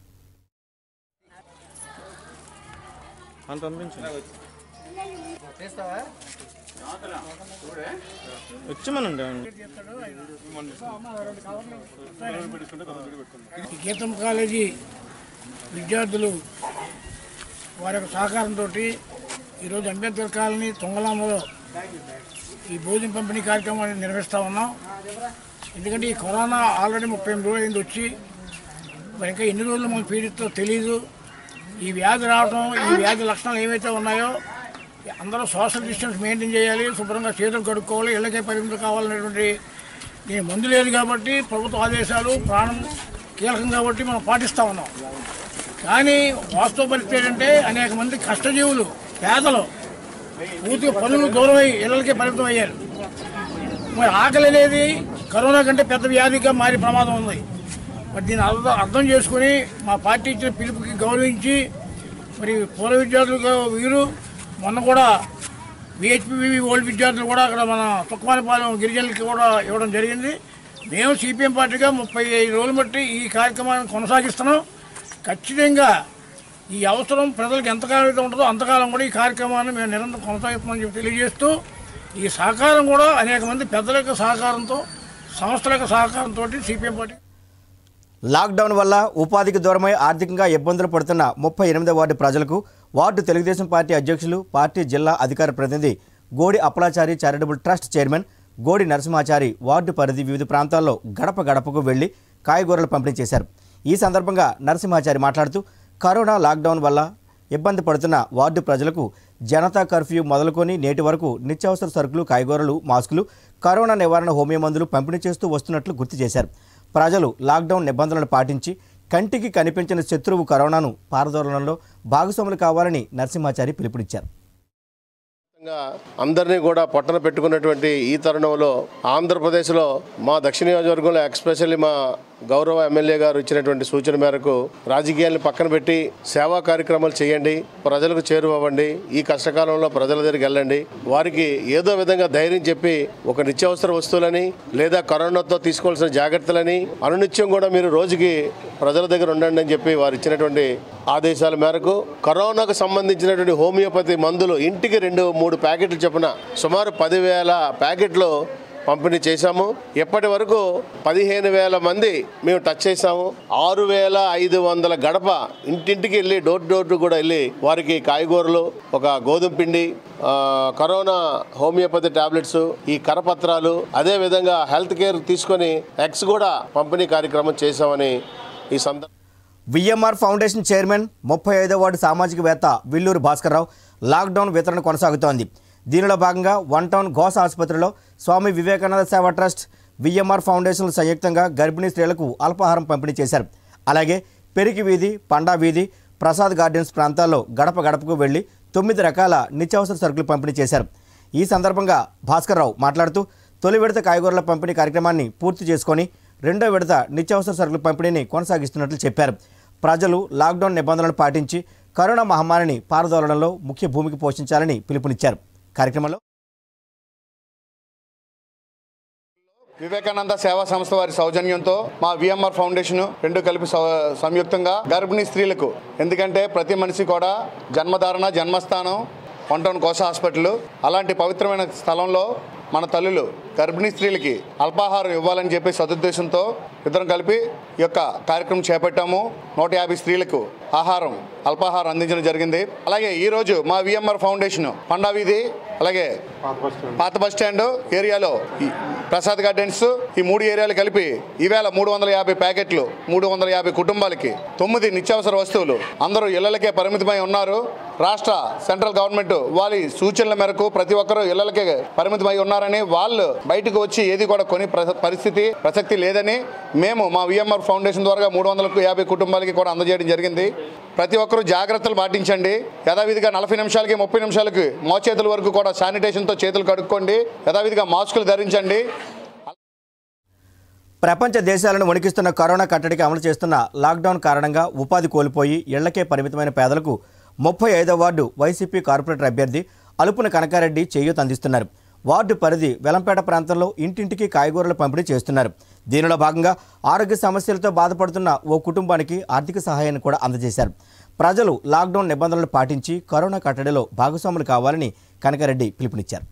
ఈ గీతం కాలేజీ విద్యార్థులు వారి యొక్క సహకారంతో ఈరోజు అంబేద్కర్ కాలనీ తొంగలామలో ఈ భోజన పంపిణీ కార్యక్రమాన్ని నిర్వహిస్తూ ఉన్నాం ఎందుకంటే ఈ కరోనా ఆల్రెడీ ముప్పై ఎనిమిది రోజులు అయింది వచ్చి మరి ఇంకా ఎన్ని రోజులు మనకు పీడితో తెలియదు ఈ వ్యాధి రావడం ఈ వ్యాధి లక్షణాలు ఏవైతే ఉన్నాయో అందరూ సోషల్ డిస్టెన్స్ మెయింటైన్ చేయాలి శుభ్రంగా చేతులు కడుక్కోవాలి ఇళ్ళకే పరిమితం కావాలనేటువంటి దీని మందు లేదు కాబట్టి ప్రభుత్వ ఆదేశాలు ప్రాణం కీలకం కాబట్టి మనం పాటిస్తూ ఉన్నాం కానీ వాస్తవ పరిస్థితి ఏంటంటే అనేక మంది కష్టజీవులు పేదలు పూర్తిగా పనులు దూరమై ఇళ్ళకే పరిమితం అయ్యారు మరి ఆకలి అనేది కరోనా కంటే పెద్ద వ్యాధిగా మారే ప్రమాదం ఉంది మరి దీన్ని అర్థం అర్థం చేసుకుని మా పార్టీ ఇచ్చిన పిలుపుకి గౌరవించి మరి పూర్వ విద్యార్థులుగా వీరు మొన్న కూడా విహెచ్పివి ఓల్డ్ విద్యార్థులు కూడా అక్కడ మన తుక్కమానిపాలెం గిరిజనులకి కూడా ఇవ్వడం జరిగింది మేము సిపిఎం పార్టీగా ముప్పై ఐదు రోజులు బట్టి ఈ కార్యక్రమాన్ని కొనసాగిస్తున్నాం ఖచ్చితంగా ఈ అవసరం ప్రజలకు ఎంతకాలం అయితే ఉంటుందో అంతకాలం కూడా ఈ కార్యక్రమాన్ని మేము నిరంతరం కొనసాగిస్తామని చెప్పి తెలియజేస్తూ ఈ సహకారం కూడా అనేక మంది పెద్దల యొక్క సహకారంతో సంస్థల యొక్క సహకారంతో సిపిఎం పార్టీ లాక్డౌన్ వల్ల ఉపాధికి దూరమై ఆర్థికంగా ఇబ్బందులు పడుతున్న ముప్పై ఎనిమిదో వార్డు ప్రజలకు వార్డు తెలుగుదేశం పార్టీ అధ్యక్షులు పార్టీ జిల్లా అధికార ప్రతినిధి Godi Appalachari charitable trust chairman Godi Narasimhachari ward పరిధి వివిధ ప్రాంతాల్లో గడప గడపకు వెళ్లి కాయగూరలు పంపిణీ చేశారు ఈ సందర్భంగా నరసింహాచారి మాట్లాడుతూ కరోనా లాక్డౌన్ వల్ల ఇబ్బంది పడుతున్న వార్డు ప్రజలకు జనతా కర్ఫ్యూ మొదలుకొని నేటి వరకు నిత్యావసర సరుకులు కాయగూరలు మాస్కులు కరోనా నివారణ హోమియో మందులు పంపిణీ చేస్తూ వస్తున్నట్లు గుర్తు చేశారు ప్రజలు లాక్డౌన్ నిబంధనలు పాటించి కంటికి కనిపించిన శత్రువు కరోనాను పారదోలనంలో భాగస్వాములు కావాలని నరసింహాచారి పిలుపునిచ్చారు అందరినీ కూడా పొట్టన పెట్టుకున్నటువంటి ఈ తరుణంలో ఆంధ్రప్రదేశ్లో మా దక్షిణ నియోజకవర్గంలో ఎక్స్పెషల్లీ మా గౌరవ ఎమ్మెల్యే గారు ఇచ్చినటువంటి సూచన మేరకు రాజకీయాలను పక్కన పెట్టి సేవా కార్యక్రమాలు చేయండి ప్రజలకు చేరువవ్వండి ఈ కష్టకాలంలో ప్రజల దగ్గరికి వెళ్ళండి వారికి ఏదో విధంగా ధైర్యం చెప్పి ఒక నిత్యావసర వస్తువులని లేదా కరోనాతో తీసుకోవాల్సిన జాగ్రత్తలని అనునిత్యం కూడా మీరు రోజుకి ప్రజల దగ్గర ఉండండి అని చెప్పి వారు ఇచ్చినటువంటి ఆదేశాల మేరకు కరోనాకు సంబంధించినటువంటి హోమియోపతి మందులు ఇంటికి రెండు మూడు ప్యాకెట్లు చొప్పున సుమారు పదివేల ప్యాకెట్లు పంపిణీ చేశాము ఇప్పటి వరకు పదిహేను వేల మంది మేము టచ్ చేశాము ఆరు వేల ఐదు వందల గడప ఇంటింటికి వెళ్ళి డోర్ డోర్ కూడా వెళ్ళి వారికి కాయగూరలు ఒక గోధుమ పిండి ఆ, కరోనా హోమియోపతి టాబ్లెట్స్ ఈ కరపత్రాలు అదేవిధంగా హెల్త్ కేర్ తీసుకొని ఎగ్స్ కూడా పంపిణీ కార్యక్రమం చేశామని ఈ సందర్భంగా విఎంఆర్ ఫౌండేషన్ చైర్మన్ ముప్పై ఐదో వార్డు సామాజికవేత్త విల్లూరు భాస్కర్రావు లాక్డౌన్ వితరణ కొనసాగుతోంది దీనిలో భాగంగా వన్ టౌన్ ఘోష ఆసుపత్రిలో స్వామి వివేకానంద సేవా ట్రస్ట్ విఎంఆర్ ఫౌండేషన్లు సంయుక్తంగా గర్భిణీ స్త్రీలకు అల్పాహారం పంపిణీ చేశారు అలాగే పెరికి వీధి పండా వీధి ప్రసాద్ గార్డెన్స్ ప్రాంతాల్లో గడప గడపకు వెళ్లి తొమ్మిది రకాల నిత్యావసర సరుకులు పంపిణీ చేశారు ఈ సందర్భంగా భాస్కర్రావు మాట్లాడుతూ తొలి విడత కాయగూరల పంపిణీ కార్యక్రమాన్ని పూర్తి చేసుకొని రెండో విడత నిత్యావసర సరుకుల పంపిణీని కొనసాగిస్తున్నట్లు చెప్పారు ప్రజలు లాక్డౌన్ నిబంధనలు పాటించి కరోనా మహమ్మారిని పారదోలడంలో ముఖ్య భూమికి పోషించాలని పిలుపునిచ్చారు కార్యక్రమంలో వివేకానంద సేవా సంస్థ వారి సౌజన్యంతో మా విఎంఆర్ ఫౌండేషన్ రెండు కలిపి సౌ- సంయుక్తంగా గర్భిణీ స్త్రీలకు ఎందుకంటే ప్రతి మనిషి కూడా జన్మధారణ జన్మస్థానం వంటన్ కోశ హాస్పిటల్ అలాంటి పవిత్రమైన స్థలంలో మన తల్లులు గర్భిణీ స్త్రీలకి అల్పాహారం ఇవ్వాలని చెప్పి సదుద్దేశంతో ఇద్దరం కలిపి ఈ యొక్క కార్యక్రమం చేపట్టాము నూట యాభై స్త్రీలకు ఆహారం అల్పాహారం అందించడం జరిగింది అలాగే ఈరోజు మా విఎంఆర్ ఫౌండేషన్ పండా వీధి అలాగే పాత బస్ స్టాండ్ ఏరియాలో ఈ ప్రసాద్ గార్డెన్స్ ఈ మూడు ఏరియాలు కలిపి ఈవేళ మూడు వందల యాభై ప్యాకెట్లు మూడు వందల యాభై కుటుంబాలకి తొమ్మిది నిత్యావసర వస్తువులు అందరూ ఇళ్లకే పరిమితమై ఉన్నారు రాష్ట్ర సెంట్రల్ గవర్నమెంట్ వారి సూచనల మేరకు ప్రతి ఒక్కరూ ఇళ్లకే పరిమితమై ఉన్నారని వాళ్ళు బయటకు వచ్చి ఏది కూడా కొని ప్ర- పరిస్థితి ప్రసక్తి లేదని మేము మా విఎంఆర్ ఫౌండేషన్ ద్వారా మూడు వందల యాభై కుటుంబాలకి కూడా అందజేయడం జరిగింది ప్రతి ఒక్కరూ జాగ్రత్తలు పాటించండి యథావిధిగా నలభై నిమిషాలకి ముప్పై నిమిషాలకి మోచేతుల వరకు కూడా శానిటేషన్తో చేతులు కడుక్కోండి యథావిధిగా మాస్కులు ధరించండి ప్రపంచ దేశాలను వణికిస్తున్న కరోనా కట్టడికి అమలు చేస్తున్న లాక్డౌన్ కారణంగా ఉపాధి కోల్పోయి ఇళ్లకే పరిమితమైన పేదలకు ముప్పై ఐదో వార్డు వైసీపీ కార్పొరేటర్ అభ్యర్థి అలుపున కనకారెడ్డి చేయూత అందిస్తున్నారు వార్డు పరిధి వెలంపేట ప్రాంతంలో ఇంటింటికి కాయగూరలు పంపిణీ చేస్తున్నారు దీనిలో భాగంగా ఆరోగ్య సమస్యలతో బాధపడుతున్న ఓ కుటుంబానికి ఆర్థిక సహాయాన్ని కూడా అందజేశారు ప్రజలు లాక్డౌన్ నిబంధనలు పాటించి కరోనా కట్టడిలో భాగస్వాములు కావాలని కనకారెడ్డి పిలుపునిచ్చారు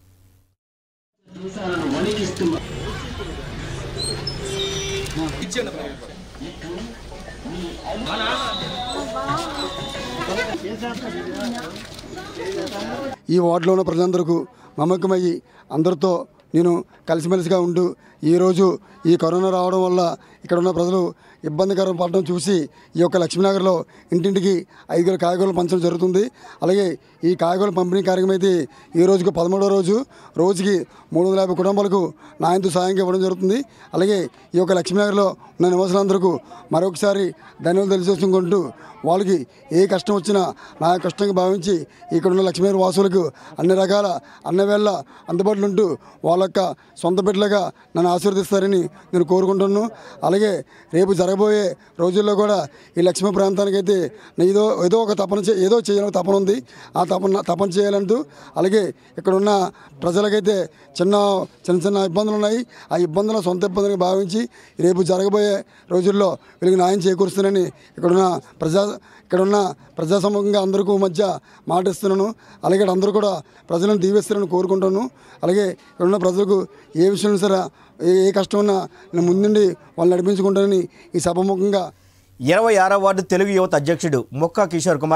ఈ వార్డులో ఉన్న ప్రజలందరికీ మమకమయ్యి అందరితో నేను కలిసిమెలిసిగా ఉంటూ ఈరోజు ఈ కరోనా రావడం వల్ల ఇక్కడ ఉన్న ప్రజలు ఇబ్బందికరం పడడం చూసి ఈ యొక్క లక్ష్మీనగర్లో ఇంటింటికి ఐదుగురు కాయగూరలు పంచడం జరుగుతుంది అలాగే ఈ కాయగూరల పంపిణీ కార్యక్రమం అయితే ఈ రోజుకు పదమూడో రోజు రోజుకి మూడు వందల యాభై కుటుంబాలకు నాయంతో సాయంగా ఇవ్వడం జరుగుతుంది అలాగే ఈ యొక్క లక్ష్మీనగర్లో ఉన్న నివాసులందరికీ మరొకసారి ధన్యవాదాలు తెలియజేసుకుంటూ వాళ్ళకి ఏ కష్టం వచ్చినా నా కష్టంగా భావించి ఇక్కడ ఉన్న లక్ష్మీనగర్ వాసులకు అన్ని రకాల అన్నవేళ్ళ అందుబాటులో ఉంటూ వాళ్ళ యొక్క సొంత బిడ్డలుగా నన్ను ఆశీర్వదిస్తారని నేను కోరుకుంటున్నాను అలాగే రేపు జరగబోయే రోజుల్లో కూడా ఈ లక్ష్మీ ప్రాంతానికైతే ఏదో ఏదో ఒక తపన చే ఏదో చేయాలని తపన ఉంది ఆ తపన తపన చేయాలంటూ అలాగే ఇక్కడ ఉన్న ప్రజలకైతే చిన్న చిన్న చిన్న ఇబ్బందులు ఉన్నాయి ఆ ఇబ్బందులను సొంత ఇబ్బందులుగా భావించి రేపు జరగబోయే రోజుల్లో వీళ్ళకి న్యాయం చేకూరుస్తానని ఇక్కడున్న ప్రజా ఇక్కడున్న ప్రజాసమూహంగా అందరికీ మధ్య మాట ఇస్తున్నాను అలాగే అందరూ కూడా ప్రజలను దీవిస్తారని కోరుకుంటాను అలాగే ఇక్కడున్న ప్రజలకు ఏ విషయంలో సరే ఏ ఏ కష్టం ఉన్నా నేను ముందుండి వాళ్ళు నడిపించుకుంటానని ఈ సభముఖంగా ఇరవై ఆరో వార్డు తెలుగు యువత అధ్యక్షుడు ముక్కా కిషోర్ కుమార్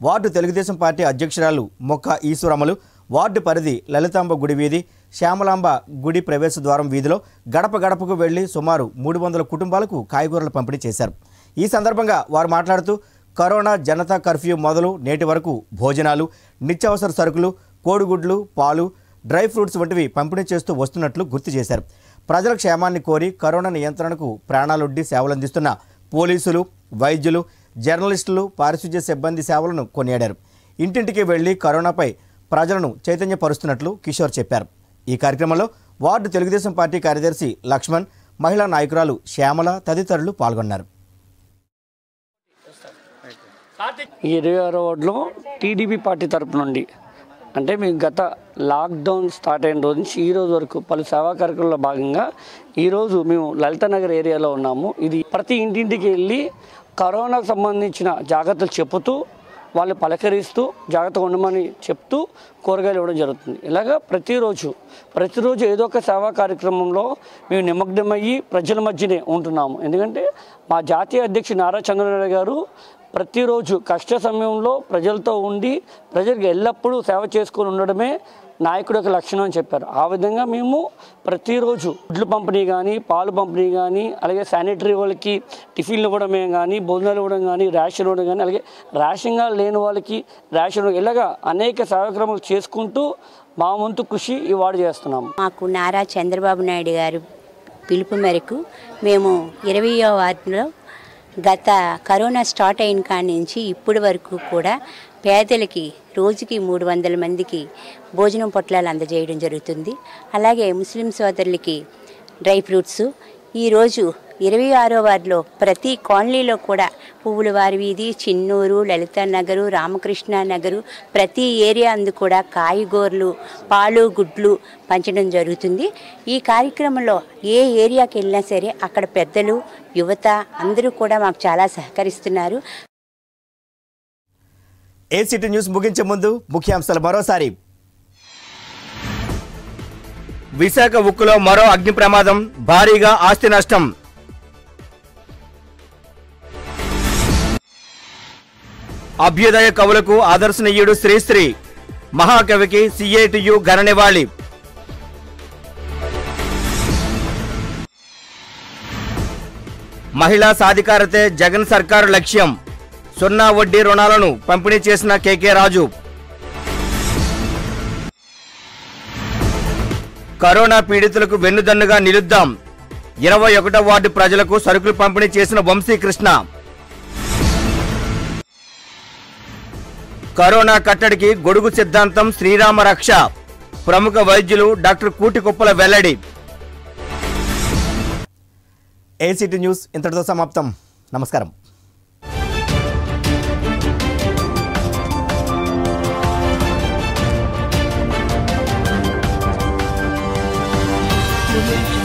వార్డు తెలుగుదేశం పార్టీ అధ్యక్షురాలు మొక్క ఈశ్వరమ్మలు వార్డు పరిధి లలితాంబ గుడి వీధి శ్యామలాంబ గుడి ప్రవేశ ద్వారం వీధిలో గడప గడపకు వెళ్లి సుమారు మూడు వందల కుటుంబాలకు కాయగూరలు పంపిణీ చేశారు ఈ సందర్భంగా వారు మాట్లాడుతూ కరోనా జనతా కర్ఫ్యూ మొదలు నేటి వరకు భోజనాలు నిత్యావసర సరుకులు కోడిగుడ్లు పాలు డ్రై ఫ్రూట్స్ వంటివి పంపిణీ చేస్తూ వస్తున్నట్లు గుర్తు చేశారు ప్రజల క్షేమాన్ని కోరి కరోనా నియంత్రణకు ప్రాణాలొడ్డి సేవలందిస్తున్న పోలీసులు వైద్యులు జర్నలిస్టులు పారిశుధ్య సిబ్బంది సేవలను కొనియాడారు ఇంటింటికి వెళ్లి కరోనాపై ప్రజలను చైతన్యపరుస్తున్నట్లు కిషోర్ చెప్పారు ఈ కార్యక్రమంలో వార్డు తెలుగుదేశం పార్టీ కార్యదర్శి లక్ష్మణ్ మహిళా నాయకురాలు శ్యామల తదితరులు పాల్గొన్నారు ఈ ఇరవై ఆరో వార్డులో టీడీపీ పార్టీ తరపు నుండి అంటే మేము గత లాక్డౌన్ స్టార్ట్ అయిన రోజు నుంచి ఈ రోజు వరకు పలు సేవా కార్యక్రమంలో భాగంగా ఈరోజు మేము లలిత నగర్ ఏరియాలో ఉన్నాము ఇది ప్రతి ఇంటింటికి వెళ్ళి కరోనాకు సంబంధించిన జాగ్రత్తలు చెబుతూ వాళ్ళు పలకరిస్తూ జాగ్రత్తగా ఉండమని చెప్తూ కూరగాయలు ఇవ్వడం జరుగుతుంది ఇలాగా ప్రతిరోజు ప్రతిరోజు ఏదో ఒక సేవా కార్యక్రమంలో మేము నిమగ్నమయ్యి ప్రజల మధ్యనే ఉంటున్నాము ఎందుకంటే మా జాతీయ అధ్యక్షుడు నారా చంద్రబాబు గారు ప్రతిరోజు కష్ట సమయంలో ప్రజలతో ఉండి ప్రజలకు ఎల్లప్పుడూ సేవ చేసుకొని ఉండడమే నాయకుడు యొక్క లక్షణం అని చెప్పారు ఆ విధంగా మేము ప్రతిరోజు గుడ్లు పంపిణీ కానీ పాలు పంపిణీ కానీ అలాగే శానిటరీ వాళ్ళకి టిఫిన్లు ఇవ్వడమే కానీ భోజనాలు ఇవ్వడం కానీ రేషన్ ఇవ్వడం కానీ అలాగే రేషన్గా లేని వాళ్ళకి రేషన్ ఇవ్వడం ఇలాగా అనేక కార్యక్రమాలు చేసుకుంటూ మా వంతు కృషి ఈ వాడు చేస్తున్నాము మాకు నారా చంద్రబాబు నాయుడు గారు పిలుపు మేరకు మేము ఇరవయో వార్డులో గత కరోనా స్టార్ట్ అయిన కాడి నుంచి ఇప్పటి వరకు కూడా పేదలకి రోజుకి మూడు వందల మందికి భోజనం పొట్లాలు అందజేయడం జరుగుతుంది అలాగే ముస్లిం సోదరులకి డ్రై ఫ్రూట్స్ ఈరోజు ఇరవై ఆరో వార్డులో ప్రతి కాలనీలో కూడా పువ్వుల వారి వీధి చిన్నూరు లలిత నగరు రామకృష్ణ నగరు ప్రతి ఏరియా అందు కూడా కాయగూరలు పాలు గుడ్లు పంచడం జరుగుతుంది ఈ కార్యక్రమంలో ఏ ఏరియాకి వెళ్ళినా సరే అక్కడ పెద్దలు యువత అందరూ కూడా మాకు చాలా సహకరిస్తున్నారు ఏసీటీ న్యూస్ ముగించే ముందు ముఖ్యాంశాలు మరోసారి విశాఖ ఉక్కులో మరో అగ్ని ప్రమాదం భారీగా ఆస్తి నష్టం అభ్యుదయ కవులకు ఆదర్శనీయుడు శ్రీశ్రీ మహాకవికి సిఐటియు ఘన నివాళి మహిళా సాధికారతే జగన్ సర్కారు లక్ష్యం సున్నా వడ్డీ రుణాలను పంపిణీ చేసిన కేకే రాజు కరోనా పీడితులకు వెన్నుదన్నుగా నిలుద్దాం ఇరవై ఒకటో వార్డు ప్రజలకు సరుకులు పంపిణీ చేసిన వంశీకృష్ణ కరోనా కట్టడికి గొడుగు సిద్ధాంతం శ్రీరామ రక్ష ప్రముఖ వైద్యులు డాక్టర్ కూటికుప్పల వెల్లడి ఏసీటీ న్యూస్ ఇంతటితో సమాప్తం నమస్కారం Audio Jungle.